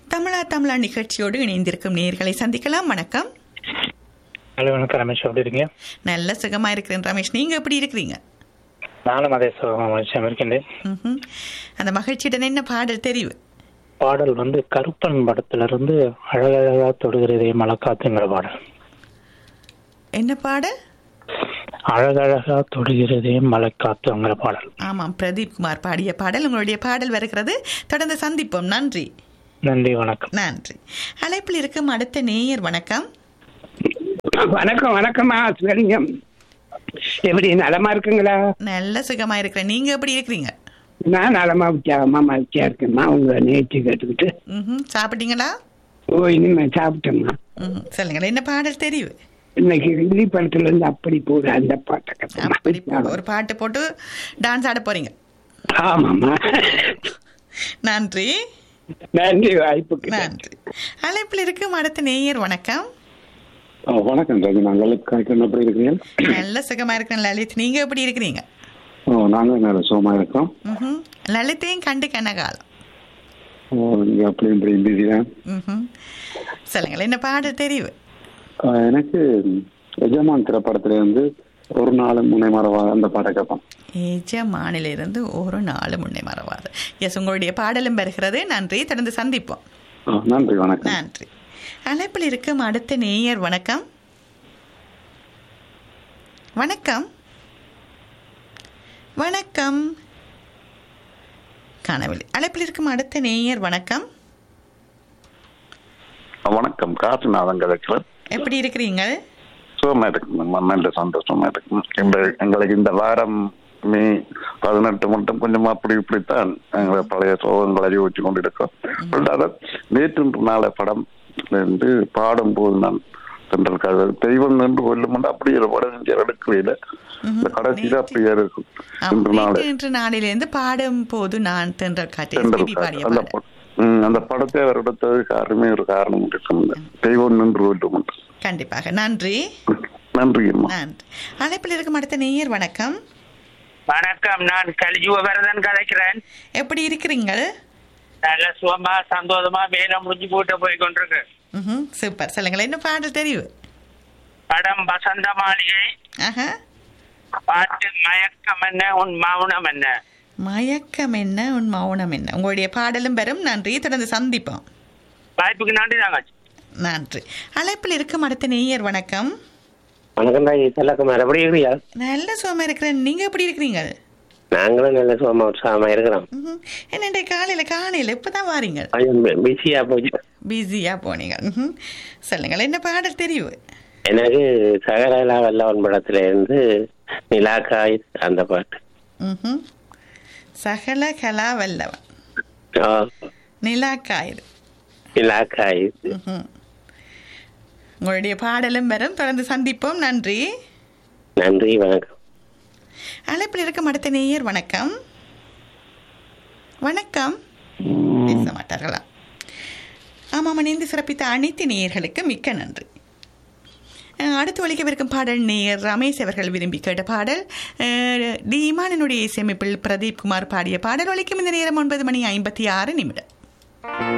தமிழா தமிழா நிகழ்ச்சியோடு இணைந்திருக்கும் நேர்களை சந்திக்கலாம் வணக்கம் ஹலோ வணக்கம் ரமேஷ் எப்படி இருக்கீங்க நல்ல சுகமா இருக்கிறேன் ரமேஷ் நீங்க எப்படி இருக்கிறீங்க நானும் அதே சுகம் இருக்கின்றேன் ம்ஹும். அந்த மகிழ்ச்சியுடன் என்ன பாடல் தெரிவு பாடல் வந்து கருப்பன் படத்துல இருந்து அழகழகா தொடுகிறதே மலக்காத்துங்கிற பாடல் என்ன பாடல் அழகழகா தொடுகிறதே மலைக்காத்துங்கிற பாடல் ஆமாம் பிரதீப் குமார் பாடிய பாடல் உங்களுடைய பாடல் வருகிறது தொடர்ந்து சந்திப்போம் நன்றி நன்றி வணக்கம் நன்றி அழைப்பில் இருக்கும் அடுத்த நேயர் வணக்கம் வணக்கம் வணக்கம்மா சிவலிங்கம் எப்படி நலமா இருக்குங்களா நல்ல சுகமா இருக்கிறேன் நீங்க எப்படி இருக்கிறீங்க நான் நலமா உற்சாகமா மகிழ்ச்சியா இருக்கேம்மா உங்களை நேற்று கேட்டுக்கிட்டு ம்ஹும். சாப்பிட்டீங்களா ஓ இனிமே சாப்பிட்டேம்மா ம்ஹும். சொல்லுங்களேன் என்ன பாடல் தெரிவு இன்னைக்கு ஹிந்தி படத்துல இருந்து அப்படி போகுது அந்த பாட்டை அப்படி கட்டமா போ- ஒரு பாட்டு போட்டு டான்ஸ் ஆட போறீங்க ஆமாம்மா நன்றி நன்றி வாய்ப்புக்கு நன்றி அழைப்பில் இருக்கும் அடுத்த நேயர் வணக்கம் ஆ, வணக்கம் ராஜி நான் லலித் காய்கன் எப்படி இருக்கிறீங்க நல்ல சுகமா இருக்கிறேன் லலித் நீங்க எப்படி இருக்கிறீங்க ஓ நாங்க நல்ல சுகமா இருக்கோம் ம்ஹும். லலித்தையும் கண்டு கனகாலம் ஓ நீங்க அப்படி இப்படி பிஸி தான் ம்ஹும். சொல்லுங்களேன் என்ன பாடல் தெரிவு ஆ, எனக்கு எஜமான் திரைப்படத்துல இருந்து ஒரு நாள் முனை மறவா அந்த பாட்டை கேட்போம் எஜமானிலிருந்து ஒரு நாள் முன்னே மறவாது எஸ் உங்களுடைய பாடலும் பெறுகிறது நன்றி தொடர்ந்து சந்திப்போம் ஆ, நன்றி வணக்கம் நன்றி அழைப்பில் இருக்கும் அடுத்த நேயர் வணக்கம் வணக்கம் வணக்கம் காணவில்லை அழைப்பில் இருக்கும் அடுத்த நேயர் வணக்கம் வணக்கம் காசுநாதன் கதைக்கிறேன் எப்படி இருக்கிறீங்க சுகமா இருக்குங்க நல்ல சந்தோஷமா இருக்கும் எங்க- எங்களுக்கு இந்த வாரம் மே பதினெட்டு மட்டும் கொஞ்சம் அப்படி இப்படித்தான் எங்களை பழைய சோகங்களை யோசிச்சு கொண்டு இருக்கோம் ரெண்டாவது நேற்று நாள படம் வந்து பாடும் போது நான் தென்றல் காதல் தெய்வம் நின்று கொல்லும் அப்படி ஒரு படம் இங்கே எடுக்கல இந்த கடைசியில அப்படியே இருக்கும் ஆம், இன்று நாளை நேற்று இன்று நாளிலிருந்து பாடும் போது நான் தென்றல் காட்டி தென்றல் எஸ்பிபி பாடிய காதல். அந்த பாடல் ப- ம், அந்த படத்தை அவர் எடுத்ததுக்கு அருமை ஒரு காரணம் இருக்கும் தெய்வம் நின்று கொல்லும் கண்டிப்பாக நன்றி நன்றி அம்மா நன்றி அழைப்பில் இருக்கும் அடுத்த நேயர் வணக்கம் வணக்கம் நான் கலிஜுவ வரதன் கலைக்கிறேன் எப்படி இருக்கிறீங்க நல்ல சுகமா சந்தோஷமா வேலை முடிஞ்சு போட்டு போய் கொண்டிருக்கு ம்ஹும், சூப்பர் சொல்லுங்களேன் என்ன பாடல் தெரிவு படம் வசந்த மாளிகை ஆஹா பாட்டு மயக்கம் என்ன உன் மௌனம் என்ன மயக்கம் என்ன உன் மௌனம் என்ன உங்களுடைய பாடலும் பெறும் நன்றி தொடர்ந்து சந்திப்போம் வாய்ப்புக்கு நன்றி தாங்க நன்றி அழைப்பில் இருக்கும் அடுத்த நேயர் வணக்கம் வணக்கம் தாய் செல்லக்குமார் எப்படி இருக்கிறியா நல்ல சுகமா இருக்கிறேன் நீங்க எப்படி இருக்கிறீங்க நாங்களும் நல்ல சுகமா உற்சாகமா இருக்கிறோம் ம்ஹும். என்னண்டே காலையில காலையில இப்பதான் வாரீங்க கொஞ்சம் பிஸியா போச்சு பிஸியா போனீங்க ம்ஹும். சொல்லுங்கள் என்ன பாடல் தெரிவு எனக்கு சகரலா வல்லவன் படத்துல இருந்து நிலாக்காய் அந்த பாட்டு ம்ஹும். சகல கலா வல்லவன் ஆ, நிலாக்காயிரு நிலாக்காய் ம்ஹும். உங்களுடைய பாடலும் வரும் தொடர்ந்து சந்திப்போம் நன்றி நன்றி வணக்கம் அழைப்பில் இருக்கும் அடுத்த நேயர் வணக்கம் வணக்கம் பேச மாட்டார்களா ஆமாம் இணைந்து சிறப்பித்த அனைத்து நேயர்களுக்கு மிக்க நன்றி அஹ், அடுத்து ஒழிக்கவிருக்கும் பாடல் நேயர் ரமேஷ் அவர்கள் விரும்பி கேட்ட பாடல் அஹ், டி இமானனுடைய இசையமைப்பில் பிரதீப் குமார் பாடிய பாடல் ஒழிக்கும் இந்த நேரம் ஒன்பது மணி ஐம்பத்தி ஆறு நிமிடம்